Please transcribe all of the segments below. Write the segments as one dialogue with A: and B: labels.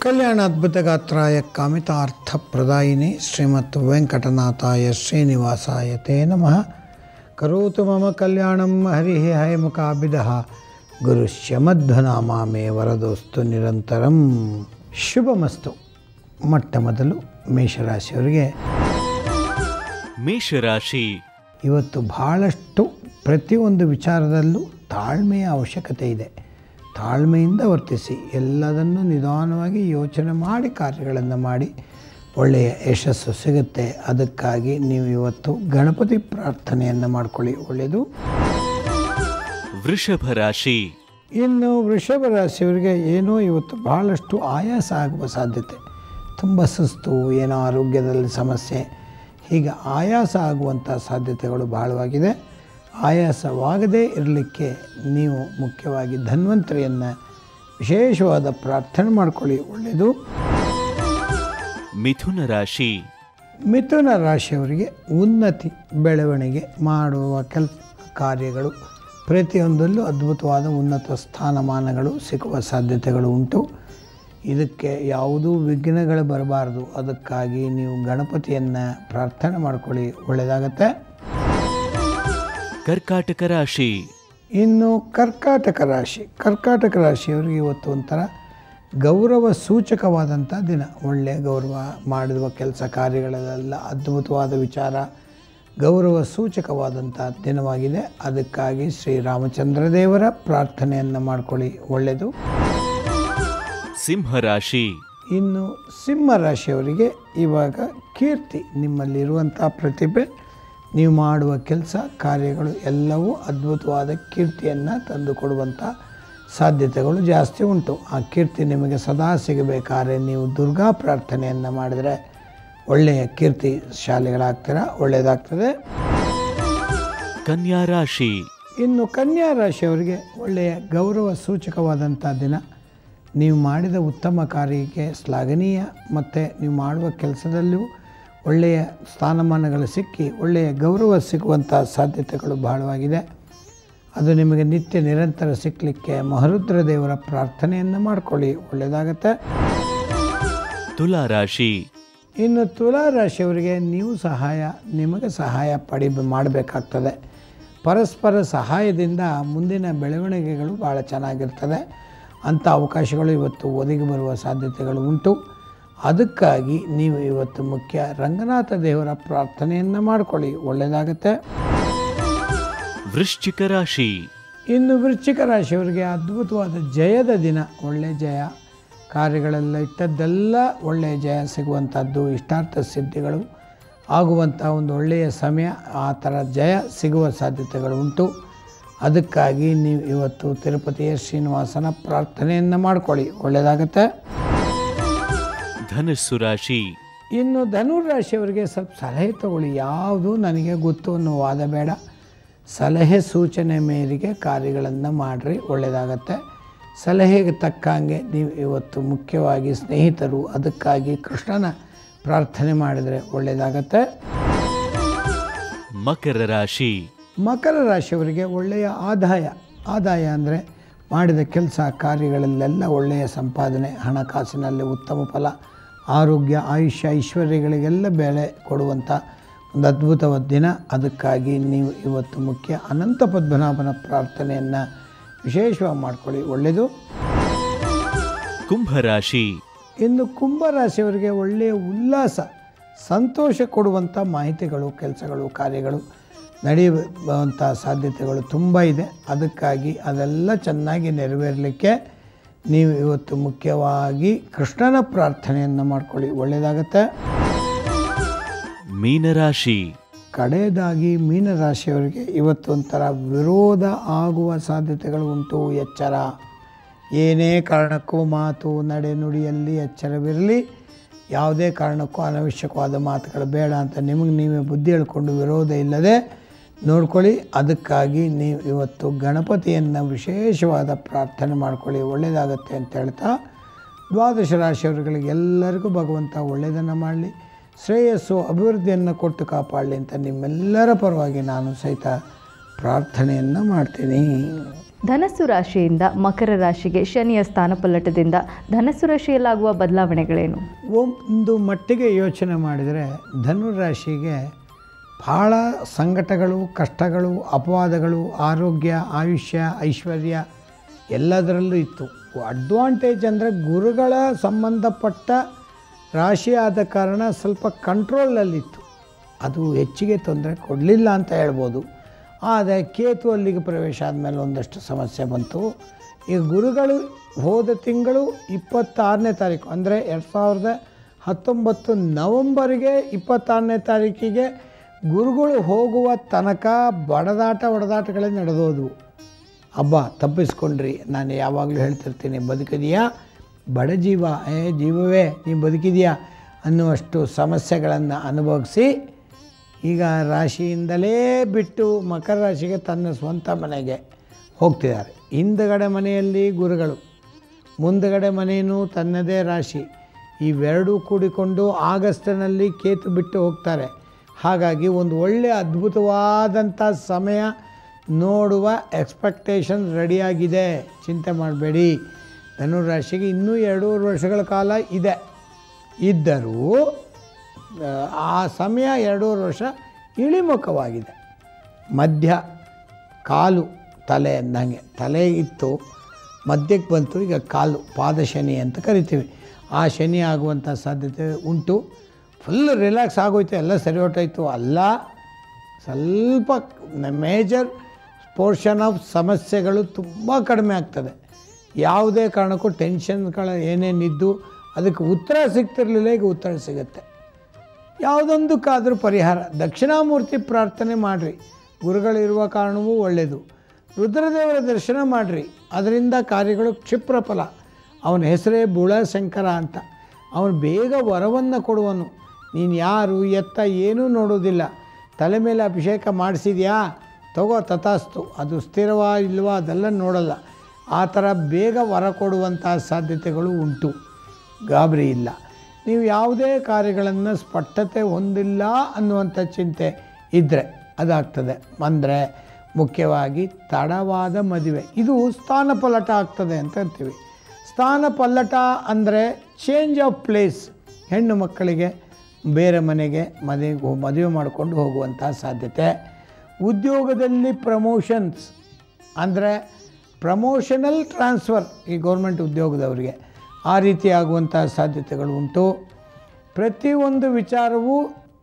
A: ಕಲ್ಯಾಣಾದ್ಭುತಗಾತ್ರಾಯ ಕಾಮಿತಾರ್ಥಪ್ರದಾಯಿನಿ ಶ್ರೀಮತ್ ವೆಂಕಟನಾಥಾಯ ಶ್ರೀನಿವಾಸಾಯ ತೇ ನಮಃ ಕರೋತು ಮಮ ಕಲ್ಯಾಣಂ ಹರಿ ಹಯಮುಖಾಭಿದ ಗುರುಶ್ಯ ಮಧ್ವನಾಮೇ ವರದೋಸ್ತು ನಿರಂತರಂ ಶುಭಮಸ್ತು ಮೊಟ್ಟ ಮೊದಲು ಮೇಷರಾಶಿಯವರಿಗೆ
B: ಮೇಷರಾಶಿ
A: ಇವತ್ತು ಬಹಳಷ್ಟು ಪ್ರತಿಯೊಂದು ವಿಚಾರದಲ್ಲೂ ತಾಳ್ಮೆಯ ಅವಶ್ಯಕತೆ ಇದೆ ತಾಳ್ಮೆಯಿಂದ ವರ್ತಿಸಿ ಎಲ್ಲದನ್ನು ನಿಧಾನವಾಗಿ ಯೋಚನೆ ಮಾಡಿ ಕಾರ್ಯಗಳನ್ನು ಮಾಡಿ ಒಳ್ಳೆಯ ಯಶಸ್ಸು ಸಿಗುತ್ತೆ ಅದಕ್ಕಾಗಿ ನೀವು ಇವತ್ತು ಗಣಪತಿ ಪ್ರಾರ್ಥನೆಯನ್ನು ಮಾಡ್ಕೊಳ್ಳಿ ಒಳ್ಳೆಯದು
B: ವೃಷಭ ರಾಶಿ
A: ಇನ್ನು ವೃಷಭ ರಾಶಿಯವರಿಗೆ ಏನೋ ಇವತ್ತು ಬಹಳಷ್ಟು ಆಯಾಸ ಆಗುವ ಸಾಧ್ಯತೆ ತುಂಬ ಸುಸ್ತು ಏನೋ ಆರೋಗ್ಯದಲ್ಲಿ ಸಮಸ್ಯೆ ಹೀಗೆ ಆಯಾಸ ಆಗುವಂಥ ಸಾಧ್ಯತೆಗಳು ಬಹಳವಾಗಿದೆ ಆಯಾಸವಾಗದೇ ಇರಲಿಕ್ಕೆ ನೀವು ಮುಖ್ಯವಾಗಿ ಧನ್ವಂತರಿಯನ್ನು ವಿಶೇಷವಾದ ಪ್ರಾರ್ಥನೆ ಮಾಡ್ಕೊಳ್ಳಿ ಒಳ್ಳೆಯದು
B: ಮಿಥುನ ರಾಶಿ
A: ಮಿಥುನ ರಾಶಿಯವರಿಗೆ ಉನ್ನತಿ ಬೆಳವಣಿಗೆ ಮಾಡುವ ಕೆಲಸ ಕಾರ್ಯಗಳು ಪ್ರತಿಯೊಂದಲ್ಲೂ ಅದ್ಭುತವಾದ ಉನ್ನತ ಸ್ಥಾನಮಾನಗಳು ಸಿಗುವ ಸಾಧ್ಯತೆಗಳು ಉಂಟು ಇದಕ್ಕೆ ಯಾವುದೂ ವಿಘ್ನಗಳು ಬರಬಾರ್ದು ಅದಕ್ಕಾಗಿ ನೀವು ಗಣಪತಿಯನ್ನು ಪ್ರಾರ್ಥನೆ ಮಾಡ್ಕೊಳ್ಳಿ ಒಳ್ಳೆಯದಾಗತ್ತೆ
B: ಕರ್ಕಾಟಕ ರಾಶಿ
A: ಇನ್ನು ಕರ್ಕಾಟಕ ರಾಶಿ ಕರ್ಕಾಟಕ ರಾಶಿಯವರಿಗೆ ಇವತ್ತು ಒಂಥರ ಗೌರವ ಸೂಚಕವಾದಂಥ ದಿನ ಒಳ್ಳೆಯ ಗೌರವ ಮಾಡಿರುವ ಕೆಲಸ ಕಾರ್ಯಗಳಲ್ಲೆಲ್ಲ ಅದ್ಭುತವಾದ ವಿಚಾರ ಗೌರವ ಸೂಚಕವಾದಂಥ ದಿನವಾಗಿದೆ ಅದಕ್ಕಾಗಿ ಶ್ರೀರಾಮಚಂದ್ರ ದೇವರ ಪ್ರಾರ್ಥನೆಯನ್ನು ಮಾಡ್ಕೊಳ್ಳಿ ಒಳ್ಳೆಯದು
B: ಸಿಂಹ ರಾಶಿ
A: ಇನ್ನು ಸಿಂಹ ರಾಶಿಯವರಿಗೆ ಇವಾಗ ಕೀರ್ತಿ ನಿಮ್ಮಲ್ಲಿರುವಂಥ ಪ್ರತಿಭೆ ನೀವು ಮಾಡುವ ಕೆಲಸ ಕಾರ್ಯಗಳು ಎಲ್ಲವೂ ಅದ್ಭುತವಾದ ಕೀರ್ತಿಯನ್ನು ತಂದುಕೊಡುವಂಥ ಸಾಧ್ಯತೆಗಳು ಜಾಸ್ತಿ ಉಂಟು ಆ ಕೀರ್ತಿ ನಿಮಗೆ ಸದಾ ಸಿಗಬೇಕಾದ್ರೆ ನೀವು ದುರ್ಗಾ ಪ್ರಾರ್ಥನೆಯನ್ನು ಮಾಡಿದರೆ ಒಳ್ಳೆಯ ಕೀರ್ತಿ ಶಾಲೆಗಳಾಗ್ತೀರ ಒಳ್ಳೆಯದಾಗ್ತದೆ
B: ಕನ್ಯಾ ರಾಶಿ
A: ಇನ್ನು ಕನ್ಯಾ ರಾಶಿಯವರಿಗೆ ಒಳ್ಳೆಯ ಗೌರವ ಸೂಚಕವಾದಂಥ ದಿನ ನೀವು ಮಾಡಿದ ಉತ್ತಮ ಕಾರ್ಯಕ್ಕೆ ಶ್ಲಾಘನೀಯ ಮತ್ತು ನೀವು ಮಾಡುವ ಕೆಲಸದಲ್ಲೂ ಒಳ್ಳೆಯ ಸ್ಥಾನಮಾನಗಳು ಸಿಕ್ಕಿ ಒಳ್ಳೆಯ ಗೌರವ ಸಿಗುವಂಥ ಸಾಧ್ಯತೆಗಳು ಬಹಳವಾಗಿದೆ ಅದು ನಿಮಗೆ ನಿತ್ಯ ನಿರಂತರ ಸಿಕ್ಕಲಿಕ್ಕೆ ಮಹರುದ್ರ ದೇವರ ಪ್ರಾರ್ಥನೆಯನ್ನು ಮಾಡ್ಕೊಳ್ಳಿ ಒಳ್ಳೆಯದಾಗತ್ತೆ
B: ತುಲಾ ರಾಶಿ
A: ಇನ್ನು ತುಲಾ ರಾಶಿಯವರಿಗೆ ನೀವು ಸಹಾಯ ನಿಮಗೆ ಸಹಾಯ ಪಡಿ ಮಾಡಬೇಕಾಗ್ತದೆ ಪರಸ್ಪರ ಸಹಾಯದಿಂದ ಮುಂದಿನ ಬೆಳವಣಿಗೆಗಳು ಭಾಳ ಚೆನ್ನಾಗಿರ್ತದೆ ಅಂಥ ಅವಕಾಶಗಳು ಇವತ್ತು ಒದಗಿ ಬರುವ ಸಾಧ್ಯತೆಗಳು ಉಂಟು ಅದಕ್ಕಾಗಿ ನೀವು ಇವತ್ತು ಮುಖ್ಯ ರಂಗನಾಥ ದೇವರ ಪ್ರಾರ್ಥನೆಯನ್ನು ಮಾಡ್ಕೊಳ್ಳಿ ಒಳ್ಳೆಯದಾಗತ್ತೆ
B: ವೃಶ್ಚಿಕ ರಾಶಿ
A: ಇನ್ನು ವೃಶ್ಚಿಕ ರಾಶಿಯವರಿಗೆ ಅದ್ಭುತವಾದ ಜಯದ ದಿನ ಒಳ್ಳೆಯ ಜಯ ಕಾರ್ಯಗಳೆಲ್ಲ ಇಟ್ಟದ್ದೆಲ್ಲ ಒಳ್ಳೆಯ ಜಯ ಸಿಗುವಂಥದ್ದು ಇಷ್ಟಾರ್ಥ ಸಿದ್ಧಿಗಳು ಆಗುವಂಥ ಒಂದು ಒಳ್ಳೆಯ ಸಮಯ ಆ ಥರ ಜಯ ಸಿಗುವ ಸಾಧ್ಯತೆಗಳು ಉಂಟು ಅದಕ್ಕಾಗಿ ನೀವು ಇವತ್ತು ತಿರುಪತಿಯ ಶ್ರೀನಿವಾಸನ ಪ್ರಾರ್ಥನೆಯನ್ನು ಮಾಡ್ಕೊಳ್ಳಿ ಒಳ್ಳೆಯದಾಗತ್ತೆ
B: ಧನಸ್ಸು ರಾಶಿ
A: ಇನ್ನು ಧನುರಾಶಿಯವರಿಗೆ ಸ್ವಲ್ಪ ಸಲಹೆ ತಗೊಳ್ಳಿ ಯಾವುದು ನನಗೆ ಗೊತ್ತು ಅನ್ನೋ ವಾದ ಬೇಡ ಸಲಹೆ ಸೂಚನೆ ಮೇರೆಗೆ ಕಾರ್ಯಗಳನ್ನು ಮಾಡಿರಿ ಒಳ್ಳೆಯದಾಗತ್ತೆ ಸಲಹೆಗೆ ತಕ್ಕಂಗೆ ನೀವು ಇವತ್ತು ಮುಖ್ಯವಾಗಿ ಸ್ನೇಹಿತರು ಅದಕ್ಕಾಗಿ ಕೃಷ್ಣನ ಪ್ರಾರ್ಥನೆ ಮಾಡಿದರೆ ಒಳ್ಳೆಯದಾಗತ್ತೆ
B: ಮಕರ ರಾಶಿ
A: ಮಕರ ರಾಶಿಯವರಿಗೆ ಒಳ್ಳೆಯ ಆದಾಯ ಆದಾಯ ಅಂದರೆ ಮಾಡಿದ ಕೆಲಸ ಕಾರ್ಯಗಳಲ್ಲೆಲ್ಲ ಒಳ್ಳೆಯ ಸಂಪಾದನೆ ಹಣಕಾಸಿನಲ್ಲಿ ಉತ್ತಮ ಫಲ ಆರೋಗ್ಯ ಆಯುಷ್ಯ ಐಶ್ವರ್ಯಗಳಿಗೆಲ್ಲ ಬೆಲೆ ಕೊಡುವಂಥ ಒಂದು ಅದ್ಭುತವಾದ ದಿನ ಅದಕ್ಕಾಗಿ ನೀವು ಇವತ್ತು ಮುಖ್ಯ ಅನಂತ ಪದ್ಮನಾಭನ ಪ್ರಾರ್ಥನೆಯನ್ನು ವಿಶೇಷವಾಗಿ ಮಾಡ್ಕೊಳ್ಳಿ ಒಳ್ಳೆಯದು
B: ಕುಂಭರಾಶಿ
A: ಇನ್ನು ಕುಂಭರಾಶಿಯವರಿಗೆ ಒಳ್ಳೆಯ ಉಲ್ಲಾಸ ಸಂತೋಷ ಕೊಡುವಂಥ ಮಾಹಿತಿಗಳು ಕೆಲಸಗಳು ಕಾರ್ಯಗಳು ನಡೆಯುವಂಥ ಸಾಧ್ಯತೆಗಳು ತುಂಬ ಇದೆ ಅದಕ್ಕಾಗಿ ಅದೆಲ್ಲ ಚೆನ್ನಾಗಿ ನೆರವೇರಲಿಕ್ಕೆ ನೀವು ಇವತ್ತು ಮುಖ್ಯವಾಗಿ ಕೃಷ್ಣನ ಪ್ರಾರ್ಥನೆಯನ್ನು ಮಾಡ್ಕೊಳ್ಳಿ ಒಳ್ಳೆಯದಾಗತ್ತೆ
B: ಮೀನರಾಶಿ
A: ಕಡೆಯದಾಗಿ ಮೀನರಾಶಿಯವರಿಗೆ ಇವತ್ತು ಒಂಥರ ವಿರೋಧ ಆಗುವ ಸಾಧ್ಯತೆಗಳು ಉಂಟು ಎಚ್ಚರ ಏನೇ ಕಾರಣಕ್ಕೂ ಮಾತು ನಡೆ ನುಡಿಯಲ್ಲಿ ಎಚ್ಚರವಿರಲಿ ಯಾವುದೇ ಕಾರಣಕ್ಕೂ ಅನವಶ್ಯಕವಾದ ಮಾತುಗಳು ಬೇಡ ಅಂತ ನಿಮಗೆ ನೀವೇ ಬುದ್ಧಿ ಹೇಳ್ಕೊಂಡು ವಿರೋಧ ಇಲ್ಲದೆ ನೋಡ್ಕೊಳ್ಳಿ ಅದಕ್ಕಾಗಿ ನೀವು ಇವತ್ತು ಗಣಪತಿಯನ್ನು ವಿಶೇಷವಾದ ಪ್ರಾರ್ಥನೆ ಮಾಡ್ಕೊಳ್ಳಿ ಒಳ್ಳೆಯದಾಗತ್ತೆ ಅಂತ ಹೇಳ್ತಾ ದ್ವಾದಶ ರಾಶಿಯವರುಗಳಿಗೆ ಎಲ್ಲರಿಗೂ ಭಗವಂತ ಒಳ್ಳೆಯದನ್ನು ಮಾಡಲಿ ಶ್ರೇಯಸ್ಸು ಅಭಿವೃದ್ಧಿಯನ್ನು ಕೊಟ್ಟು ಕಾಪಾಡಲಿ ಅಂತ ನಿಮ್ಮೆಲ್ಲರ ಪರವಾಗಿ ನಾನು ಸಹಿತ ಪ್ರಾರ್ಥನೆಯನ್ನು ಮಾಡ್ತೀನಿ
C: ಧನಸ್ಸು ರಾಶಿಯಿಂದ ಮಕರ ರಾಶಿಗೆ ಶನಿಯ ಸ್ಥಾನಪಲ್ಲಟದಿಂದ ಧನಸ್ಸು ರಾಶಿಯಲ್ಲಾಗುವ ಬದಲಾವಣೆಗಳೇನು
A: ಒಂದು ಮಟ್ಟಿಗೆ ಯೋಚನೆ ಮಾಡಿದರೆ ಧನುರಾಶಿಗೆ ಭಾಳ ಸಂಕಟಗಳು ಕಷ್ಟಗಳು ಅಪವಾದಗಳು ಆರೋಗ್ಯ ಆಯುಷ್ಯ ಐಶ್ವರ್ಯ ಎಲ್ಲದರಲ್ಲೂ ಇತ್ತು ಅಡ್ವಾಂಟೇಜ್ ಅಂದರೆ ಗುರುಗಳ ಸಂಬಂಧಪಟ್ಟ ರಾಶಿ ಆದ ಕಾರಣ ಸ್ವಲ್ಪ ಕಂಟ್ರೋಲಲ್ಲಿತ್ತು ಅದು ಹೆಚ್ಚಿಗೆ ತೊಂದರೆ ಕೊಡಲಿಲ್ಲ ಅಂತ ಹೇಳ್ಬೋದು ಆದರೆ ಕೇತು ಅಲ್ಲಿಗೆ ಪ್ರವೇಶ ಆದಮೇಲೆ ಒಂದಷ್ಟು ಸಮಸ್ಯೆ ಬಂತು ಈಗ ಗುರುಗಳು ಹೋದ ತಿಂಗಳು ಇಪ್ಪತ್ತಾರನೇ ತಾರೀಕು ಅಂದರೆ ಎರಡು ಸಾವಿರದ ಹತ್ತೊಂಬತ್ತು ನವಂಬರಿಗೆ ಇಪ್ಪತ್ತಾರನೇ ತಾರೀಕಿಗೆ ಗುರುಗಳು ಹೋಗುವ ತನಕ ಬಡದಾಟ ಹೊಡೆದಾಟಗಳೇ ನಡೆದೋದು ಹಬ್ಬ ತಪ್ಪಿಸ್ಕೊಂಡ್ರಿ ನಾನು ಯಾವಾಗಲೂ ಹೇಳ್ತಿರ್ತೀನಿ ಬದುಕಿದೆಯಾ ಬಡ ಜೀವ ಏ ಜೀವವೇ ನೀನು ಬದುಕಿದೆಯಾ ಅನ್ನುವಷ್ಟು ಸಮಸ್ಯೆಗಳನ್ನು ಅನುಭವಿಸಿ ಈಗ ರಾಶಿಯಿಂದಲೇ ಬಿಟ್ಟು ಮಕರ ರಾಶಿಗೆ ತನ್ನ ಸ್ವಂತ ಮನೆಗೆ ಹೋಗ್ತಿದ್ದಾರೆ ಹಿಂದುಗಡೆ ಮನೆಯಲ್ಲಿ ಗುರುಗಳು ಮುಂದುಗಡೆ ಮನೆಯೂ ತನ್ನದೇ ರಾಶಿ ಇವೆರಡೂ ಕೂಡಿಕೊಂಡು ಆಗಸ್ಟಿನಲ್ಲಿ ಕೇತು ಬಿಟ್ಟು ಹೋಗ್ತಾರೆ ಹಾಗಾಗಿ ಒಂದು ಒಳ್ಳೆಯ ಅದ್ಭುತವಾದಂಥ ಸಮಯ ನೋಡುವ ಎಕ್ಸ್ಪೆಕ್ಟೇಷನ್ ರೆಡಿಯಾಗಿದೆ ಚಿಂತೆ ಮಾಡಬೇಡಿ ಧನುರಾಶಿಗೆ ಇನ್ನೂ ಎರಡೂವರೆ ವರ್ಷಗಳ ಕಾಲ ಇದೆ ಇದ್ದರೂ ಆ ಸಮಯ ಎರಡೂವರೆ ವರ್ಷ ಇಳಿಮುಖವಾಗಿದೆ ಮಧ್ಯ ಕಾಲು ತಲೆ ಅಂದಂಗೆ ತಲೆ ಇತ್ತು ಮಧ್ಯಕ್ಕೆ ಬಂತು ಈಗ ಕಾಲು ಪಾದ ಶನಿ ಅಂತ ಕರಿತೀವಿ ಆ ಶನಿ ಆಗುವಂಥ ಸಾಧ್ಯತೆ ಉಂಟು ಫುಲ್ ರಿಲ್ಯಾಕ್ಸ್ ಆಗೋಯ್ತು ಎಲ್ಲ ಸರಿ ಹೊಟ್ಟೋಯ್ತು ಅಲ್ಲ ಸ್ವಲ್ಪ ಮೇಜರ್ ಪೋರ್ಷನ್ ಆಫ್ ಸಮಸ್ಯೆಗಳು ತುಂಬ ಕಡಿಮೆ ಆಗ್ತದೆ ಯಾವುದೇ ಕಾರಣಕ್ಕೂ ಟೆನ್ಷನ್ಗಳ ಏನೇನಿದ್ದು ಅದಕ್ಕೆ ಉತ್ತರ ಸಿಗ್ತಿರಲಿಲ್ಲ ಈಗ ಉತ್ತರ ಸಿಗುತ್ತೆ ಯಾವುದೊಂದಕ್ಕಾದರೂ ಪರಿಹಾರ ದಕ್ಷಿಣಾಮೂರ್ತಿ ಪ್ರಾರ್ಥನೆ ಮಾಡಿರಿ ಗುರುಗಳಿರುವ ಕಾರಣವೂ ಒಳ್ಳೆಯದು ರುದ್ರದೇವರ ದರ್ಶನ ಮಾಡಿರಿ ಅದರಿಂದ ಕಾರ್ಯಗಳು ಕ್ಷಿಪ್ರ ಫಲ ಅವನ ಹೆಸರೇ ಬುಳಶಂಕರ ಅಂತ ಅವನು ಬೇಗ ವರವನ್ನು ಕೊಡುವನು ನೀನು ಯಾರು ಎತ್ತ ಏನೂ ನೋಡೋದಿಲ್ಲ ತಲೆ ಮೇಲೆ ಅಭಿಷೇಕ ಮಾಡಿಸಿದ್ಯಾ ತಗೋ ತಥಾಸ್ತು ಅದು ಸ್ಥಿರವಾ ಇಲ್ವಾ ಅದೆಲ್ಲ ನೋಡಲ್ಲ ಆ ಥರ ಬೇಗ ವರ ಕೊಡುವಂಥ ಸಾಧ್ಯತೆಗಳು ಉಂಟು ಗಾಬರಿ ಇಲ್ಲ ನೀವು ಯಾವುದೇ ಕಾರ್ಯಗಳನ್ನು ಸ್ಪಷ್ಟತೆ ಹೊಂದಿಲ್ಲ ಅನ್ನುವಂಥ ಚಿಂತೆ ಇದ್ದರೆ ಅದಾಗ್ತದೆ ಅಂದರೆ ಮುಖ್ಯವಾಗಿ ತಡವಾದ ಮದುವೆ ಇದು ಸ್ಥಾನ ಪಲ್ಲಟ ಆಗ್ತದೆ ಅಂತ ಅಂತೀವಿ ಸ್ಥಾನ ಪಲ್ಲಟ ಅಂದರೆ ಚೇಂಜ್ ಆಫ್ ಪ್ಲೇಸ್ ಹೆಣ್ಣು ಮಕ್ಕಳಿಗೆ ಬೇರೆ ಮನೆಗೆ ಮದುವೆ ಮದುವೆ ಮಾಡಿಕೊಂಡು ಹೋಗುವಂಥ ಸಾಧ್ಯತೆ ಉದ್ಯೋಗದಲ್ಲಿ ಪ್ರಮೋಷನ್ಸ್ ಅಂದರೆ ಪ್ರಮೋಷನಲ್ ಟ್ರಾನ್ಸ್ಫರ್ ಈ ಗೌರ್ಮೆಂಟ್ ಉದ್ಯೋಗದವರಿಗೆ ಆ ರೀತಿ ಆಗುವಂಥ ಸಾಧ್ಯತೆಗಳು ಉಂಟು ಪ್ರತಿಯೊಂದು ವಿಚಾರವೂ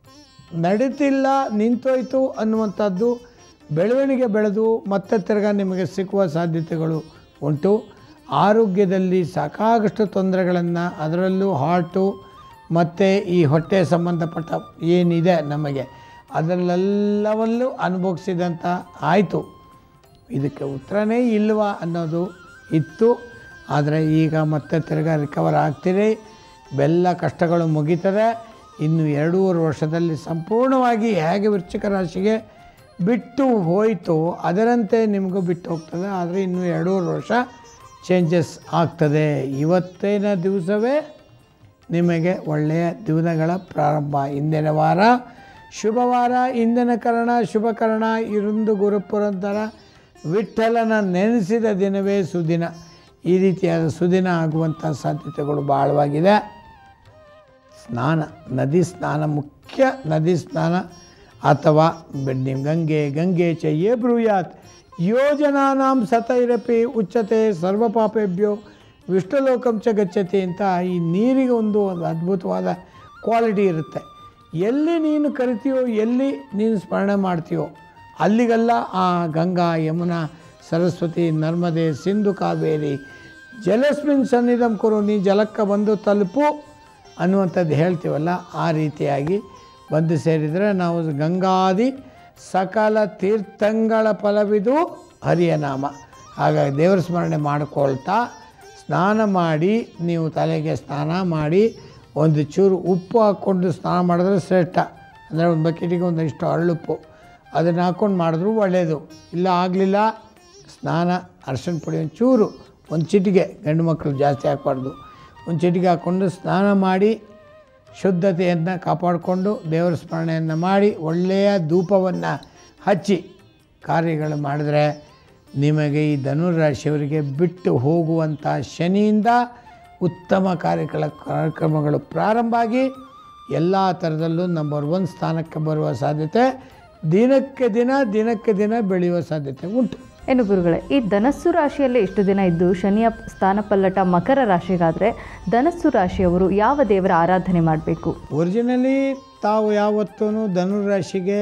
A: ನಡೀತಿಲ್ಲ ನಿಂತೋಯ್ತು ಅನ್ನುವಂಥದ್ದು ಬೆಳವಣಿಗೆ ಬೆಳೆದು ಮತ್ತೆ ತಿರ್ಗಾ ನಿಮಗೆ ಸಿಕ್ಕುವ ಸಾಧ್ಯತೆಗಳು ಉಂಟು ಆರೋಗ್ಯದಲ್ಲಿ ಸಾಕಾಗಷ್ಟು ತೊಂದರೆಗಳನ್ನು ಅದರಲ್ಲೂ ಹಾರ್ಟು ಮತ್ತು ಈ ಹೊಟ್ಟೆ ಸಂಬಂಧಪಟ್ಟ ಏನಿದೆ ನಮಗೆ ಅದರಲ್ಲೆಲ್ಲವಲ್ಲೂ ಅನುಭವಿಸಿದಂಥ ಆಯಿತು ಇದಕ್ಕೆ ಉತ್ತರನೇ ಇಲ್ವಾ ಅನ್ನೋದು ಇತ್ತು ಆದರೆ ಈಗ ಮತ್ತೆ ತಿರ್ಗಾ ರಿಕವರ್ ಆಗ್ತೀರಿ ಬೆಲ್ಲ ಕಷ್ಟಗಳು ಮುಗೀತದೆ ಇನ್ನು ಎರಡೂವರೆ ವರ್ಷದಲ್ಲಿ ಸಂಪೂರ್ಣವಾಗಿ ಹೇಗೆ ವೃಶ್ಚಿಕ ರಾಶಿಗೆ ಬಿಟ್ಟು ಹೋಯಿತು ಅದರಂತೆ ನಿಮಗೂ ಬಿಟ್ಟು ಹೋಗ್ತದೆ ಆದರೆ ಇನ್ನು ಎರಡೂವರೆ ವರ್ಷ ಚೇಂಜಸ್ ಆಗ್ತದೆ ಇವತ್ತಿನ ದಿವಸವೇ ನಿಮಗೆ ಒಳ್ಳೆಯ ದಿನಗಳ ಪ್ರಾರಂಭ ಇಂದಿನ ವಾರ ಶುಭವಾರ ಇಂದಿನ ಕರಣ ಶುಭಕರಣ ಇರುಂದು ಗುರುಪುರಂತರ ವಿಠಲನ ನೆನೆಸಿದ ದಿನವೇ ಸುದಿನ ಈ ರೀತಿಯಾದ ಸುದಿನ ಆಗುವಂಥ ಸಾಧ್ಯತೆಗಳು ಬಹಳವಾಗಿದೆ ಸ್ನಾನ ನದಿ ಸ್ನಾನ ಮುಖ್ಯ ನದಿ ಸ್ನಾನ ಅಥವಾ ಬೆಣ್ಣೆ ಗಂಗೆ ಗಂಗೆ ಚ ಯೇ ಬ್ರೂಯಾತ್ ಯೋಜನಾನಾಂ ಸತೈರಪಿ ಉಚ್ಚತೆ ಸರ್ವಪಾಪೇಭ್ಯೋ ವಿಷ್ಣುಲೋಕಂ ಚ ಗಚ್ಚತಿ ಅಂತ ಈ ನೀರಿಗೆ ಒಂದು ಒಂದು ಅದ್ಭುತವಾದ ಕ್ವಾಲಿಟಿ ಇರುತ್ತೆ ಎಲ್ಲಿ ನೀನು ಕರಿತೀಯೋ ಎಲ್ಲಿ ನೀನು ಸ್ಮರಣೆ ಮಾಡ್ತೀಯೋ ಅಲ್ಲಿಗೆಲ್ಲ ಆ ಗಂಗಾ ಯಮುನಾ ಸರಸ್ವತಿ ನರ್ಮದೆ ಸಿಂಧು ಕಾವೇರಿ ಜಲಸ್ಮಿನ್ ಸನ್ನಿಧಂ ಕುರು ನೀ ಜಲಕ್ಕೆ ಬಂದು ತಲುಪು ಅನ್ನುವಂಥದ್ದು ಹೇಳ್ತೀವಲ್ಲ ಆ ರೀತಿಯಾಗಿ ಬಂದು ಸೇರಿದರೆ ನಾವು ಗಂಗಾದಿ ಸಕಲ ತೀರ್ಥಂಗಳ ಫಲವಿದು ಹರಿಯ ನಾಮ ಹಾಗಾಗಿ ದೇವರ ಸ್ಮರಣೆ ಮಾಡಿಕೊಳ್ತಾ ಸ್ನಾನ ಮಾಡಿ ನೀವು ತಲೆಗೆ ಸ್ನಾನ ಮಾಡಿ ಒಂದು ಚೂರು ಉಪ್ಪು ಹಾಕ್ಕೊಂಡು ಸ್ನಾನ ಮಾಡಿದ್ರೆ ಶ್ರೇಷ್ಠ ಅಂದರೆ ಒಂದು ಬಕೆಟಿಗೆ ಒಂದಿಷ್ಟು ಹರಳುಪ್ಪು ಅದನ್ನು ಹಾಕ್ಕೊಂಡು ಮಾಡಿದ್ರು ಒಳ್ಳೆಯದು ಇಲ್ಲ ಆಗಲಿಲ್ಲ ಸ್ನಾನ ಅರ್ಶಿಣ ಪುಡಿ ಒಂದು ಚೂರು ಒಂದು ಚಿಟಿಗೆ ಗಂಡು ಮಕ್ಕಳು ಜಾಸ್ತಿ ಹಾಕ್ಬಾರ್ದು ಒಂದು ಚಿಟಿಗೆ ಹಾಕ್ಕೊಂಡು ಸ್ನಾನ ಮಾಡಿ ಶುದ್ಧತೆಯನ್ನು ಕಾಪಾಡಿಕೊಂಡು ದೇವರ ಸ್ಮರಣೆಯನ್ನು ಮಾಡಿ ಒಳ್ಳೆಯ ಧೂಪವನ್ನು ಹಚ್ಚಿ ಕಾರ್ಯಗಳು ಮಾಡಿದ್ರೆ ನಿಮಗೆ ಈ ಧನುರಾಶಿಯವರಿಗೆ ಬಿಟ್ಟು ಹೋಗುವಂಥ ಶನಿಯಿಂದ ಉತ್ತಮ ಕಾರ್ಯಗಳ ಕಾರ್ಯಕ್ರಮಗಳು ಪ್ರಾರಂಭ ಆಗಿ ಎಲ್ಲ ಥರದಲ್ಲೂ ನಂಬರ್ ಒನ್ ಸ್ಥಾನಕ್ಕೆ ಬರುವ ಸಾಧ್ಯತೆ ದಿನಕ್ಕೆ ದಿನ ದಿನಕ್ಕೆ ದಿನ ಬೆಳೆಯುವ ಸಾಧ್ಯತೆ ಉಂಟು
C: ಏನು ಗುರುಗಳೇ ಈ ಧನಸ್ಸು ರಾಶಿಯಲ್ಲೇ ಇಷ್ಟು ದಿನ ಇದ್ದು ಶನಿಯ ಸ್ಥಾನ ಪಲ್ಲಟ ಮಕರ ರಾಶಿಗಾದರೆ ಧನಸ್ಸು ರಾಶಿಯವರು ಯಾವ ದೇವರ ಆರಾಧನೆ ಮಾಡಬೇಕು
A: ಒರಿಜಿನಲಿ ತಾವು ಯಾವತ್ತೂ ಧನುರಾಶಿಗೆ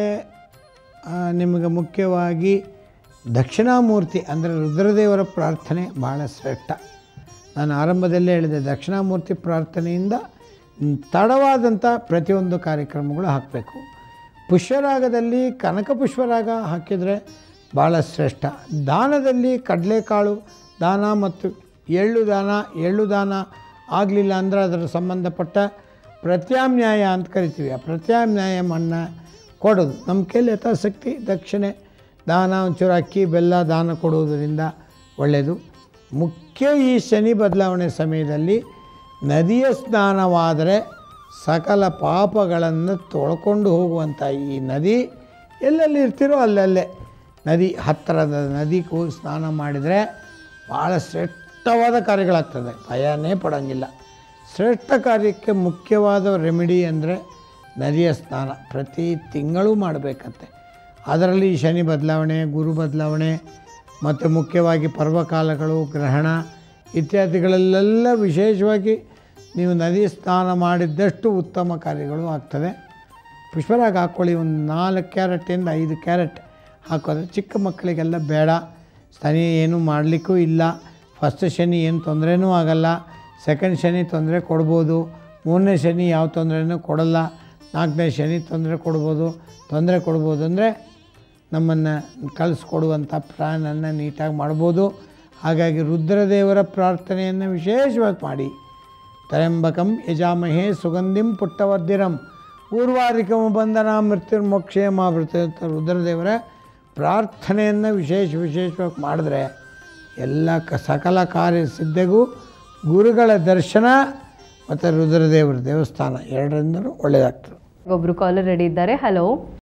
A: ಆ, ನಿಮಗೆ ಮುಖ್ಯವಾಗಿ ದಕ್ಷಿಣಾಮೂರ್ತಿ ಅಂದರೆ ರುದ್ರದೇವರ ಪ್ರಾರ್ಥನೆ ಬಹಳ ಶ್ರೇಷ್ಠ ನಾನು ಆರಂಭದಲ್ಲೇ ಹೇಳಿದೆ ದಕ್ಷಿಣಾಮೂರ್ತಿ ಪ್ರಾರ್ಥನೆಯಿಂದ ಮ್, ತಡವಾದಂಥ ಪ್ರತಿಯೊಂದು ಕಾರ್ಯಕ್ರಮಗಳು ಹಾಕಬೇಕು ಪುಷ್ಯರಾಗದಲ್ಲಿ ಕನಕ ಪುಷ್ಪರಾಗ ಹಾಕಿದರೆ ಭಾಳ ಶ್ರೇಷ್ಠ ದಾನದಲ್ಲಿ ಕಡಲೆಕಾಳು ದಾನ ಮತ್ತು ಎಳ್ಳು ದಾನ ಎಳ್ಳು ದಾನ ಆಗಲಿಲ್ಲ ಅಂದರೆ ಅದರ ಸಂಬಂಧಪಟ್ಟ ಪ್ರತ್ಯಾಮ್ನಾಯ ಅಂತ ಕರಿತೀವಿ ಆ ಪ್ರತ್ಯಾಮ್ನಾಯ ಮಣ್ಣ ಕೊಡೋದು ನಮ್ಮ ಕೈಲಿ ಯಥಾಶಕ್ತಿ ದಕ್ಷಿಣೆ ದಾನ ಒಂಚೂರು ಅಕ್ಕಿ ಬೆಲ್ಲ ದಾನ ಕೊಡುವುದರಿಂದ ಒಳ್ಳೆಯದು ಮುಖ್ಯ ಈ ಶನಿ ಬದಲಾವಣೆ ಸಮಯದಲ್ಲಿ ನದಿಯ ಸ್ನಾನವಾದರೆ ಸಕಲ ಪಾಪಗಳನ್ನು ತೊಳ್ಕೊಂಡು ಹೋಗುವಂಥ ಈ ನದಿ ಎಲ್ಲೆಲ್ಲಿ ಇರ್ತೀರೋ ಅಲ್ಲಲ್ಲೇ ನದಿ ಹತ್ತಿರದ ನದಿಗೆ ಹೋಗಿ ಸ್ನಾನ ಮಾಡಿದರೆ ಭಾಳ ಶ್ರೇಷ್ಠವಾದ ಕಾರ್ಯಗಳಾಗ್ತದೆ ಭಯನೇ ಪಡೋಂಗಿಲ್ಲ ಶ್ರೇಷ್ಠ ಕಾರ್ಯಕ್ಕೆ ಮುಖ್ಯವಾದ ರೆಮಿಡಿ ಅಂದರೆ ನದಿಯ ಸ್ನಾನ ಪ್ರತಿ ತಿಂಗಳೂ ಮಾಡಬೇಕಂತೆ ಅದರಲ್ಲಿ ಶನಿ ಬದಲಾವಣೆ ಗುರು ಬದಲಾವಣೆ ಮತ್ತು ಮುಖ್ಯವಾಗಿ ಪರ್ವಕಾಲಗಳು ಗ್ರಹಣ ಇತ್ಯಾದಿಗಳಲ್ಲೆಲ್ಲ ವಿಶೇಷವಾಗಿ ನೀವು ನದಿ ಸ್ನಾನ ಮಾಡಿದ್ದಷ್ಟು ಉತ್ತಮ ಕಾರ್ಯಗಳು ಆಗ್ತದೆ ಪುಷ್ಪರಾಗ ಹಾಕ್ಕೊಳ್ಳಿ ಒಂದು ನಾಲ್ಕು ಕ್ಯಾರೆಟಿಂದ ಐದು ಕ್ಯಾರೆಟ್ ಹಾಕೋದ್ರೆ ಚಿಕ್ಕ ಮಕ್ಕಳಿಗೆಲ್ಲ ಬೇಡ ಶನಿ ಏನೂ ಮಾಡಲಿಕ್ಕೂ ಇಲ್ಲ ಫಸ್ಟ್ ಶನಿ ಏನು ತೊಂದರೆನೂ ಆಗಲ್ಲ ಸೆಕೆಂಡ್ ಶನಿ ತೊಂದರೆ ಕೊಡ್ಬೋದು ಮೂರನೇ ಶನಿ ಯಾವ ತೊಂದರೆನೂ ಕೊಡಲ್ಲ ನಾಲ್ಕನೇ ಶನಿ ತೊಂದರೆ ಕೊಡ್ಬೋದು ತೊಂದರೆ ಕೊಡ್ಬೋದು ಅಂದರೆ ನಮ್ಮನ್ನು ಕಳಿಸ್ಕೊಡುವಂಥ ಪ್ರಾಣನ್ನು ನೀಟಾಗಿ ಮಾಡ್ಬೋದು ಹಾಗಾಗಿ ರುದ್ರದೇವರ ಪ್ರಾರ್ಥನೆಯನ್ನು ವಿಶೇಷವಾಗಿ ಮಾಡಿ ತ್ರಯಂಬಕಂ ಯಜಾಮಹೇ ಸುಗಂಧಿಂ ಪುಟ್ಟವರ್ಧಿರಂ ಊರ್ವಾರಿಕಮ ಬಂಧನ ಮೃತ್ಯುರ್ಮೋಕ್ಷೇಮಾವೃತ ರುದ್ರದೇವರ ಪ್ರಾರ್ಥನೆಯನ್ನು ವಿಶೇಷ ವಿಶೇಷವಾಗಿ ಮಾಡಿದ್ರೆ ಎಲ್ಲ ಕ ಸಕಲ ಕಾರ್ಯ ಸಿದ್ಧಗೂ ಗುರುಗಳ ದರ್ಶನ ಮತ್ತು ರುದ್ರದೇವರ ದೇವಸ್ಥಾನ ಎರಡರಿಂದಲೂ ಒಳ್ಳೆಯದಾಗ್ತದೆ
C: ಒಬ್ಬರು ಕಾಲರ್ ರೆಡಿ ಇದ್ದಾರೆ ಹಲೋ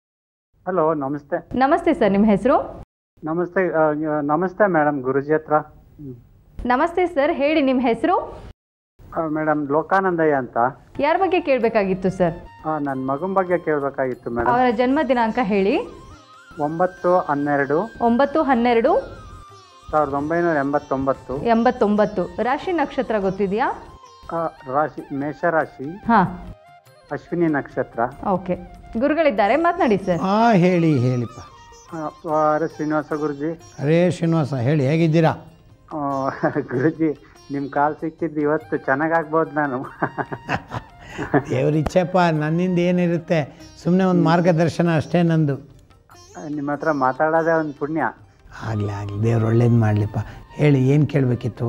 D: ಹಲೋ ನಮಸ್ತೆ
C: ನಮಸ್ತೆ ಸರ್ ನಿಮ್ಮ ಹೆಸರು
D: ನಮಸ್ತೆ ಆ, ನಮಸ್ತೆ ಮೇಡಮ್ ಗುರುಜಿ ಹತ್ರ
C: ನಮಸ್ತೆ ಸರ್ ಹೇಳಿ ನಿಮ್ಮ ಹೆಸರು
D: ಮೇಡಮ್ ಲೋಕಾನಂದಯ್ಯ ಅಂತ
C: ಯಾರ ಬಗ್ಗೆ ಕೇಳಬೇಕಾಗಿತ್ತು ಸರ್
D: ನನ್ನ ಮಗನ ಬಗ್ಗೆ ಕೇಳಬೇಕಾಗಿತ್ತು ಮೇಡಮ್
C: ಅವರ ಜನ್ಮ ದಿನಾಂಕ ಹೇಳಿ
D: ಒಂಬತ್ತು ಹನ್ನೆರಡು
C: ಒಂಬತ್ತು ಹನ್ನೆರಡು
D: ಸಾವಿರದ ಒಂಬೈನೂರ ಎಂಬತ್ತೊಂಬತ್ತು
C: ಎಂಬತ್ತೊಂಬತ್ತು ರಾಶಿ ನಕ್ಷತ್ರ ಗೊತ್ತಿದೆಯಾ
D: ಆ, ರಾಶಿ ಮೇಷರಾಶಿ
C: ಹಾಂ
D: ಅಶ್ವಿನಿ ನಕ್ಷತ್ರ
C: ಓಕೆ ಗುರುಗಳಿದ್ದಾರೆ ಮಾತನಾಡಿ ಸರ್
A: ಹಾಂ ಹೇಳಿ ಹೇಳಿಪ್ಪ
D: ಆ, ವಾರ ಶ್ರೀನಿವಾಸ ಗುರುಜಿ
A: ಹರೇ ಶ್ರೀನಿವಾಸ ಹೇಳಿ ಹೇಗಿದ್ದೀರಾ
D: ಆ, ಗುರುಜಿ ನಿಮ್ಮ ಕಾಲ್ ಸಿಕ್ಕಿದ್ದು ಇವತ್ತು ಚೆನ್ನಾಗಾಗ್ಬೋದು ನಾನು
A: ದೇವ್ರ ಇಚ್ಛೆಪ್ಪ ನನ್ನಿಂದ ಏನಿರುತ್ತೆ ಸುಮ್ಮನೆ ಒಂದು ಮಾರ್ಗದರ್ಶನ ಅಷ್ಟೇ ನಂದು
D: ನಿಮ್ಮ ಹತ್ರ ಮಾತಾಡೋದೇ ಒಂದು ಪುಣ್ಯ
A: ಆಗಲಿ ಆಗಲಿ ದೇವ್ರು ಒಳ್ಳೇದು ಮಾಡಲಿಪ್ಪ ಹೇಳಿ ಏನು ಕೇಳಬೇಕಿತ್ತು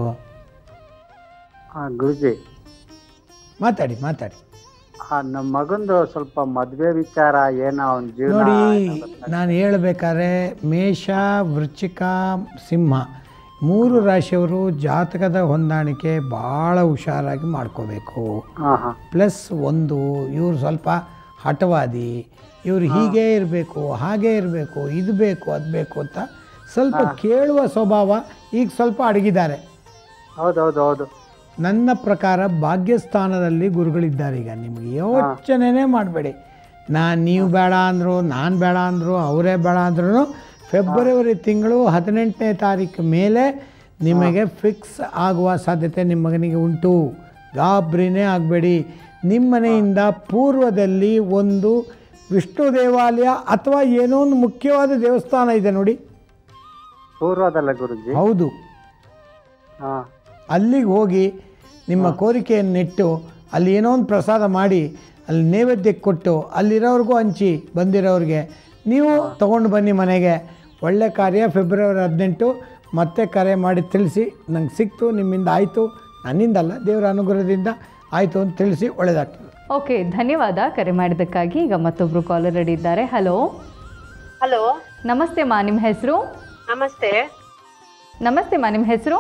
D: ಆ, ಗುರುಜಿ
A: ಮಾತಾಡಿ ಮಾತಾಡಿ
D: ಆ, ನಮ್ಮ ಮಗಂದು ಸ್ವಲ್ಪ ಮದುವೆ ವಿಚಾರ ಏನೋ ಅವ್ನ ಜೀವನ
A: ನೋಡಿ ನಾನು ಹೇಳಬೇಕಾದ್ರೆ ಮೇಷ ವೃಶ್ಚಿಕ ಸಿಂಹ ಮೂರು ರಾಶಿಯವರು ಜಾತಕದ ಹೊಂದಾಣಿಕೆ ಭಾಳ ಹುಷಾರಾಗಿ ಮಾಡ್ಕೋಬೇಕು
D: ಹಾಂ ಹಾಂ
A: ಪ್ಲಸ್ ಒಂದು ಇವ್ರು ಸ್ವಲ್ಪ ಹಠವಾದಿ ಇವ್ರು ಹೀಗೆ ಇರಬೇಕು ಹಾಗೆ ಇರಬೇಕು ಇದು ಬೇಕು ಅದು ಬೇಕು ಅಂತ ಸ್ವಲ್ಪ ಕೇಳುವ ಸ್ವಭಾವ ಈಗ ಸ್ವಲ್ಪ ಅಡಗಿದ್ದಾರೆ
D: ಹೌದೌದು ಹೌದು
A: ನನ್ನ ಪ್ರಕಾರ ಭಾಗ್ಯಸ್ಥಾನದಲ್ಲಿ ಗುರುಗಳಿದ್ದಾರೆ ಈಗ ನಿಮಗೆ ಯೋಚನೆನೇ ಮಾಡಬೇಡಿ ನಾನು ನೀವು ಬೇಡ ಅಂದರು ನಾನು ಬೇಡ ಅಂದರು ಅವರೇ ಬೇಡ ಅಂದ್ರೂ ಫೆಬ್ರವರಿ ತಿಂಗಳು ಹದಿನೆಂಟನೇ ತಾರೀಕು ಮೇಲೆ ನಿಮಗೆ ಫಿಕ್ಸ್ ಆಗುವ ಸಾಧ್ಯತೆ ನಿಮ್ಮ ಮಗನಿಗೆ ಉಂಟು ಗಾಬರಿನೇ ಆಗಬೇಡಿ ನಿಮ್ಮ ಮನೆಯಿಂದ ಪೂರ್ವದಲ್ಲಿ ಒಂದು ವಿಷ್ಣು ದೇವಾಲಯ ಅಥವಾ ಏನೋ ಒಂದು ಮುಖ್ಯವಾದ ದೇವಸ್ಥಾನ ಇದೆ ನೋಡಿ
D: ಪೂರ್ವದಲ್ಲ ಗುರುಜಿ
A: ಹೌದು
D: ಹಾ
A: ಅಲ್ಲಿಗೆ ಹೋಗಿ ನಿಮ್ಮ ಕೋರಿಕೆಯನ್ನಿಟ್ಟು ಅಲ್ಲಿ ಏನೋ ಒಂದು ಪ್ರಸಾದ ಮಾಡಿ ಅಲ್ಲಿ ನೈವೇದ್ಯಕ್ಕೆ ಕೊಟ್ಟು ಅಲ್ಲಿರೋರ್ಗೂ ಹಂಚಿ ಬಂದಿರೋರಿಗೆ ನೀವು ತೊಗೊಂಡು ಬನ್ನಿ ಮನೆಗೆ ಒಳ್ಳೆ ಕಾರ್ಯ ಫೆಬ್ರವರಿ ಹದಿನೆಂಟು ಮತ್ತೆ ಕರೆ ಮಾಡಿ ತಿಳಿಸಿ ನಂಗೆ ಸಿಕ್ತು ನಿಮ್ಮಿಂದ ಆಯಿತು ನನ್ನಿಂದಲ್ಲ ದೇವರ ಅನುಗ್ರಹದಿಂದ ಆಯಿತು ಅಂತ ತಿಳಿಸಿ ಒಳ್ಳೆಯದಾಗ್ತದೆ
C: ಓಕೆ ಧನ್ಯವಾದ ಕರೆ ಮಾಡಿದ್ದಕ್ಕಾಗಿ ಈಗ ಮತ್ತೊಬ್ಬರು ಕಾಲರ್ ರೆಡಿ ಇದ್ದಾರೆ ಹಲೋ
E: ಹಲೋ
C: ನಮಸ್ತೆ ಮಾ ನಿಮ್ಮ ಹೆಸರು
E: ನಮಸ್ತೆ
C: ನಮಸ್ತೆ ಮಾ ನಿಮ್ಮ ಹೆಸರು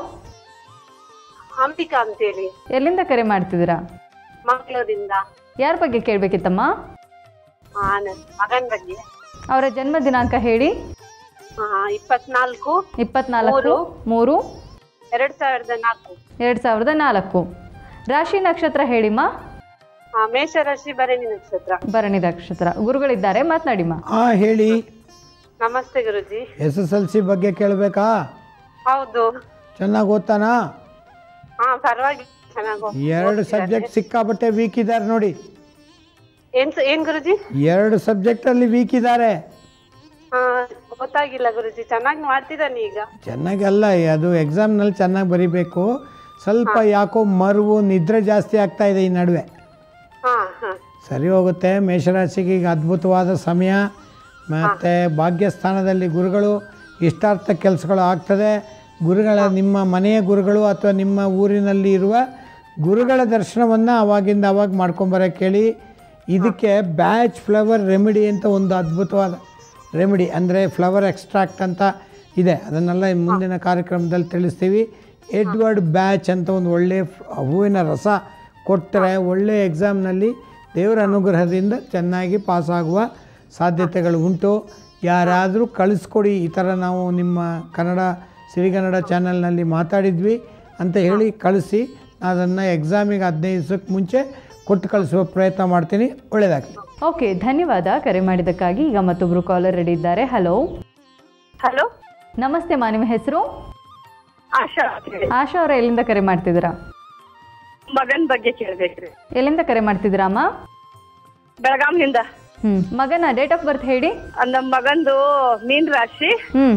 E: ಅಂಬಿಕಾ ಅಂತೇಳಿ
C: ಎಲ್ಲಿಂದ ಕರೆ ಮಾಡ್ತಿದ್ದೀರಾ
E: ಮಂಗಳೂರಿಂದ
C: ಯಾರ ಬಗ್ಗೆ ಕೇಳಬೇಕಿತ್ತಮ್ಮ
E: ಹಾ ನನ್ನ ಮಗನ ಬಗ್ಗೆ
C: ಅವರ ಜನ್ಮ ದಿನಾಂಕ ಹೇಳಿ
E: ಹಾ ಇಪ್ಪತ್ನಾಲ್ಕು
C: ಇಪ್ಪತ್ನಾಲ್ಕು
E: ಮೂರು.
C: ಮೂರು
E: ಎರಡ್ ಸಾವಿರದ ನಾಲ್ಕು
C: ಎರಡು ಸಾವಿರದ ನಾಲ್ಕು ರಾಶಿ ನಕ್ಷತ್ರ ಹೇಳಿಮ್ಮ
E: ಹಾ ಮೇಷರಾಶಿ ಭರಣಿ ನಕ್ಷತ್ರ
C: ಭರಣಿ ನಕ್ಷತ್ರ ಗುರುಗಳಿದ್ದಾರೆ ಮಾತನಾಡಿಮ್ಮ
A: ಹಾಂ ಹೇಳಿ
E: ನಮಸ್ತೆ ಗುರುಜಿ
A: ಎಸ್ ಎಸ್ ಎಲ್ ಸಿ ಬಗ್ಗೆ ಕೇಳಬೇಕಾ
E: ಹೌದು
A: ಚೆನ್ನಾಗಿ ಓದ್ತಾನಾ
E: ಹಾ ಪರವಾಗಿಲ್ಲ ಚೆನ್ನಾಗಿ
A: ಎರಡು ಸಬ್ಜೆಕ್ಟ್ ಸಿಕ್ಕಾಪಟ್ಟೆ ವೀಕ್ ಇದ್ದಾರೆ ನೋಡಿ
E: ಏನ್ ಸ- ಏನ್ ಗುರುಜಿ
A: ಎರಡು ಸಬ್ಜೆಕ್ಟಲ್ಲಿ ವೀಕ್ ಇದ್ದಾರೆ
E: ಹಾ ಗೊತ್ತಾಗಿಲ್ಲ ಗುರುಜಿ ಚೆನ್ನಾಗಿ ಮಾಡ್ತಿದ್ದಾನೆ ಈಗ
A: ಚೆನ್ನಾಗಲ್ಲ ಅದು ಎಕ್ಸಾಮ್ನಲ್ಲಿ ಚೆನ್ನಾಗಿ ಬರಿಬೇಕು ಸ್ವಲ್ಪ ಯಾಕೋ ಮರುವು ನಿದ್ರೆ ಜಾಸ್ತಿ ಆಗ್ತಾ ಇದೆ ಈ ನಡುವೆ
E: ಹಾ ಹಾ
A: ಸರಿ ಹೋಗುತ್ತೆ ಮೇಷರಾಶಿಗೆ ಈಗ ಅದ್ಭುತವಾದ ಸಮಯ ಮತ್ತು ಭಾಗ್ಯಸ್ಥಾನದಲ್ಲಿ ಗುರುಗಳು ಇಷ್ಟಾರ್ಥ ಕೆಲಸಗಳು ಆಗ್ತದೆ ಗುರುಗಳ ನಿಮ್ಮ ಮನೆಯ ಗುರುಗಳು ಅಥವಾ ನಿಮ್ಮ ಊರಿನಲ್ಲಿ ಇರುವ ಗುರುಗಳ ದರ್ಶನವನ್ನು ಅವಾಗಿಂದ ಅವಾಗ ಮಾಡ್ಕೊಂಬರಕ್ಕೆ ಹೇಳಿ ಇದಕ್ಕೆ ಬ್ಯಾಚ್ ಫ್ಲವರ್ ರೆಮಿಡಿ ಅಂತ ಒಂದು ಅದ್ಭುತವಾದ ರೆಮಿಡಿ ಅಂದರೆ ಫ್ಲವರ್ ಎಕ್ಸ್ಟ್ರಾಕ್ಟ್ ಅಂತ ಇದೆ ಅದನ್ನೆಲ್ಲ ಮುಂದಿನ ಕಾರ್ಯಕ್ರಮದಲ್ಲಿ ತಿಳಿಸ್ತೀವಿ ಎಡ್ವರ್ಡ್ ಬ್ಯಾಚ್ ಅಂತ ಒಂದು ಒಳ್ಳೆಯ ಫ್- ಹೂವಿನ ರಸ ಕೊಟ್ಟರೆ ಒಳ್ಳೆಯ ಎಕ್ಸಾಮ್ನಲ್ಲಿ ದೇವರ ಅನುಗ್ರಹದಿಂದ ಚೆನ್ನಾಗಿ ಪಾಸಾಗುವ ಸಾಧ್ಯತೆಗಳು ಉಂಟು ಯಾರಾದರೂ ಕಳಿಸ್ಕೊಡಿ ಈ ಥರ ನಾವು ನಿಮ್ಮ ಕನ್ನಡ ಸಿರಿಗನ್ನಡ ಚಾನಲ್ನಲ್ಲಿ ಮಾತಾಡಿದ್ವಿ ಅಂತ ಹೇಳಿ ಕಳಿಸಿ ಅದನ್ನು ಎಕ್ಸಾಮಿಗೆ ಹದಿನೈದು ದಿವಸಕ್ಕೆ ಮುಂಚೆ ಕೊಟ್ಟು ಕಳಿಸುವ ಪ್ರಯತ್ನ ಮಾಡ್ತೀನಿ ಒಳ್ಳೆಯದಾಗಲಿ
C: ಓಕೆ ಧನ್ಯವಾದ ಕರೆ ಮಾಡಿದ್ದಕ್ಕಾಗಿ ಈಗ ಮತ್ತೊಬ್ರು ಕಾಲರ್ ರೆಡಿ ಇದ್ದಾರೆ ಹಲೋ
E: ಹಲೋ
C: ನಮಸ್ತೆ ಮಾ ನಿಮ್ಮ ಹೆಸರು
E: ಆಶಾ
C: ಆಶಾ ಅವರ ಎಲ್ಲಿಂದ ಕರೆ ಮಾಡ್ತಿದ್ದೀರಾ
E: ಮಗನ್ ಬಗ್ಗೆ ಕೇಳ್ಬೇಕ್ರಿ
C: ಎಲ್ಲಿಂದ ಕರೆ ಮಾಡ್ತಿದ್ದೀರಾ ಅಮ್ಮ
E: ಬೆಳಗಾಂನಿಂದ
C: ಹ್ಞೂ ಮಗನ ಡೇಟ್ ಆಫ್ ಬರ್ತ್ ಹೇಳಿ
E: ನಮ್ಮ ಮಗಂದು ಮೀನ್ ರಾಶಿ
C: ಹ್ಞೂ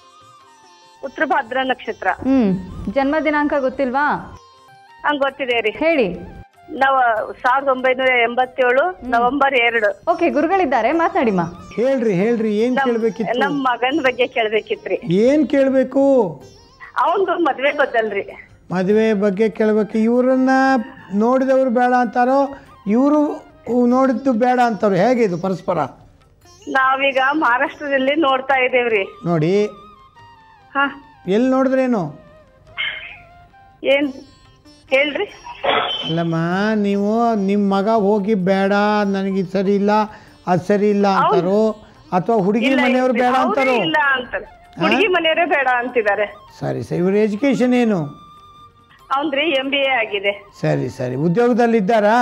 E: ಉತ್ತರ ಭಾದ್ರ ನಕ್ಷತ್ರ
C: ಹ್ಞೂ ಜನ್ಮ ದಿನಾಂಕ ಗೊತ್ತಿಲ್ವಾ
E: ಹಂಗ್ ಗೊತ್ತಿದೆ ರೀ
C: ಹೇಳಿ
E: ನಾವ್ ಸಾವಿರದ ಒಂಬೈನೂರ ಎಂಬತ್ತೇಳು ನವೆಂಬರ್ ಎರಡು
C: ಓಕೆ ಗುರುಗಳಿದ್ದಾರೆ ಮಾತನಾಡಿಮ್ಮ
A: ಹೇಳ್ರಿ ಹೇಳ್ರಿ ಏನು ಕೇಳಬೇಕಿತ್ತು
E: ನಮ್ ಮಗನ್ ಬಗ್ಗೆ ಕೇಳ್ಬೇಕಿತ್ರಿ
A: ಏನು ಕೇಳಬೇಕು
E: ಅವಂದು ಮದ್ವೆ ಗೊತ್ತಲ್ರಿ
A: ಮದುವೆ ಬಗ್ಗೆ ಕೇಳಬೇಕು ಇವರನ್ನ ನೋಡಿದವರು ಬೇಡ ಅಂತಾರೋ ಇವರು ನೋಡಿದ್ದು ಬೇಡ ಅಂತಾರೋ ಹೇಗೆ ಇದು ಪರಸ್ಪರ
E: ನಾವೀಗ ಮಹಾರಾಷ್ಟ್ರದಲ್ಲಿ ನೋಡ್ತಾ ಇದೇವ್ರಿ
A: ನೋಡಿ
E: ಹಾ
A: ಎಲ್ಲಿ ನೋಡಿದ್ರೇನು
E: ಏನ್ ಹೇಳ್ರಿ
A: ಅಲ್ಲಮ್ಮ ನೀವು ನಿಮ್ಮ ಮಗ ಹೋಗಿ ಬೇಡ ನನಗೆ ಇದು ಸರಿ ಇಲ್ಲ ಅದು ಸರಿ ಇಲ್ಲ ಅಂತಾರೋ ಅಥವಾ ಹುಡುಗಿ ಮನೆಯವ್ರು ಬೇಡ
E: ಅವ್ರೇ
A: ಅಂತಾರೋ
E: ಇಲ್ಲ ಅಂತಾರೆ ಹುಡುಗಿ ಮನೆಯವರೇ ಬೇಡ ಅಂತಿದ್ದಾರೆ
A: ಸರಿ ಸರಿ ಇವ್ರ ಎಜುಕೇಶನ್ ಏನು
E: ಅವನ್ರಿ ಎಂ ಬಿ ಎ ಆಗಿದೆ
A: ಸರಿ ಸರಿ ಉದ್ಯೋಗದಲ್ಲಿದ್ದಾರಾ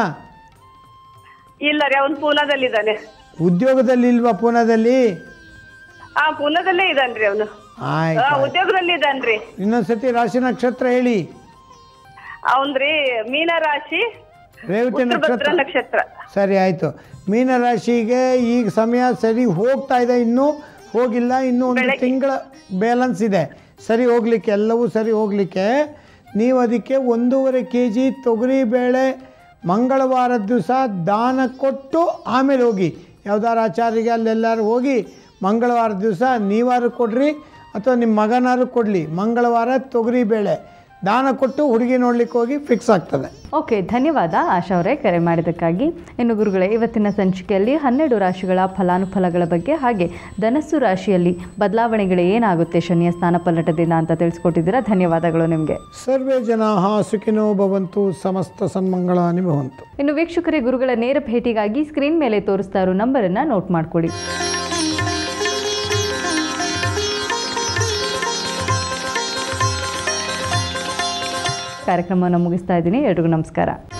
E: ಇಲ್ಲ ರೀ ಅವ್ನ್ ಪೂನಾದಲ್ಲಿದ್ದಾನೆ
A: ಉದ್ಯೋಗದಲ್ಲಿ ಇಲ್ವಾ ಪೂನಾದಲ್ಲಿ
E: ಆ ಪೂನಾದಲ್ಲೇ ಇದಾನ್ರಿ ಅವನು
A: ಆಯ್ತು
E: ಉದ್ಯೋಗದಲ್ಲಿ ಇದಾನ್ರಿ
A: ಇನ್ನೊಂದ್ಸತಿ ರಾಶಿ ನಕ್ಷತ್ರ ಹೇಳಿ
E: ಅವನ್ರಿ ಮೀನ ರಾಶಿ
A: ರೇವತಿ
E: ಉತ್ತರ ಭದ್ರ
A: ನಕ್ಷತ್ರ
E: ನಕ್ಷತ್ರ
A: ಸರಿ ಆಯಿತು ಮೀನರಾಶಿಗೆ ಈಗ ಸಮಯ ಸರಿ ಹೋಗ್ತಾ ಇದೆ ಇನ್ನೂ ಹೋಗಿಲ್ಲ ಇನ್ನೂ ಒಂದು ತಿಂಗಳ ಬ್ಯಾಲೆನ್ಸ್ ಇದೆ ಸರಿ ಹೋಗ್ಲಿಕ್ಕೆ ಎಲ್ಲವೂ ಸರಿ ಹೋಗಲಿಕ್ಕೆ ನೀವು ಅದಕ್ಕೆ ಒಂದೂವರೆ ಕೆ ಜಿ ತೊಗರಿಬೇಳೆ ಮಂಗಳವಾರದ ದಿವಸ ದಾನ ಕೊಟ್ಟು ಆಮೇಲೆ ಹೋಗಿ ಯಾವ್ದಾರು ಆಚಾರಿಗೆ ಅಲ್ಲೆಲ್ಲರೂ ಹೋಗಿ ಮಂಗಳವಾರ ದಿವಸ ನೀವಾರು ಕೊಡ್ರಿ ಅಥವಾ ನಿಮ್ಮ ಮಗನಾರು ಕೊಡಲಿ ಮಂಗಳವಾರ ತೊಗರಿಬೇಳೆ ದಾನ ಕೊಟ್ಟು ಹುಡುಗಿ ನೋಡ್ಲಿಕ್ಕೆ ಹೋಗಿ ಫಿಕ್ಸ್ ಆಗ್ತದೆ
C: ಓಕೆ ಧನ್ಯವಾದ ಆಶಾ ಅವರೇ ಕರೆ ಮಾಡಿದ್ದಕ್ಕಾಗಿ ಇನ್ನು ಗುರುಗಳೇ ಇವತ್ತಿನ ಸಂಚಿಕೆಯಲ್ಲಿ ಹನ್ನೆರಡು ರಾಶಿಗಳ ಫಲಾನುಫಲಗಳ ಬಗ್ಗೆ ಹಾಗೆ ಧನಸ್ಸು ರಾಶಿಯಲ್ಲಿ ಬದಲಾವಣೆಗಳು ಏನಾಗುತ್ತೆ ಶನಿಯ ಸ್ಥಾನ ಪಲ್ಲಟದಿಂದ ಅಂತ ತಿಳಿಸ್ಕೊಟ್ಟಿದ್ದೀರಾ ಧನ್ಯವಾದಗಳು ನಿಮಗೆ
A: ಸರ್ವೇ ಜನಾ ಸುಖಿನೋ ಭವಂತು ಸಮಸ್ತ ಸನ್ಮಂಗಳಾನಿ ಭವಂತು
C: ಇನ್ನು ವೀಕ್ಷಕರೇ ಗುರುಗಳ ನೇರ ಭೇಟಿಗಾಗಿ ಸ್ಕ್ರೀನ್ ಮೇಲೆ ತೋರಿಸ್ತಾ ಇರೋ ನಂಬರನ್ನು ನೋಟ್ ಮಾಡ್ಕೊಳ್ಳಿ ಕಾರ್ಯಕ್ರಮವನ್ನು ಮುಗಿಸ್ತಾ ಇದ್ದೀನಿ ಎಲ್ರಿಗೂ ನಮಸ್ಕಾರ